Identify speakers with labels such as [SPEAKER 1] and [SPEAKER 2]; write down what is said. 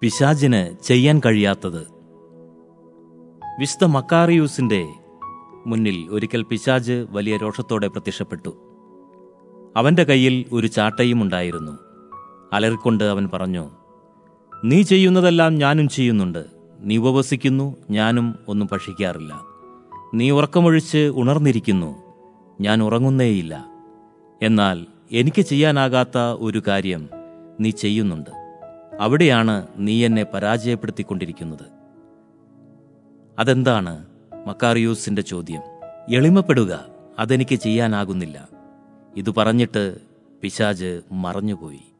[SPEAKER 1] പിശാചിന് ചെയ്യാൻ കഴിയാത്തത് വിശുദ്ധ മക്കാറിയൂസിന്റെ മുന്നിൽ ഒരിക്കൽ പിശാജ് വലിയ രോഷത്തോടെ പ്രത്യക്ഷപ്പെട്ടു അവന്റെ കയ്യിൽ ഒരു ചാട്ടയും ഉണ്ടായിരുന്നു അലറിക്കൊണ്ട് അവൻ പറഞ്ഞു നീ ചെയ്യുന്നതെല്ലാം ഞാനും ചെയ്യുന്നുണ്ട് നീ ഉപവസിക്കുന്നു ഞാനും ഒന്നും ഭക്ഷിക്കാറില്ല നീ ഉറക്കമൊഴിച്ച് ഉണർന്നിരിക്കുന്നു ഞാൻ ഉറങ്ങുന്നേയില്ല എന്നാൽ എനിക്ക് ചെയ്യാനാകാത്ത ഒരു കാര്യം നീ ചെയ്യുന്നുണ്ട് അവിടെയാണ് നീ എന്നെ പരാജയപ്പെടുത്തിക്കൊണ്ടിരിക്കുന്നത് അതെന്താണ് മക്കാറിയൂസിന്റെ ചോദ്യം എളിമപ്പെടുക അതെനിക്ക് ചെയ്യാനാകുന്നില്ല ഇത് പറഞ്ഞിട്ട് പിശാജ് മറഞ്ഞുപോയി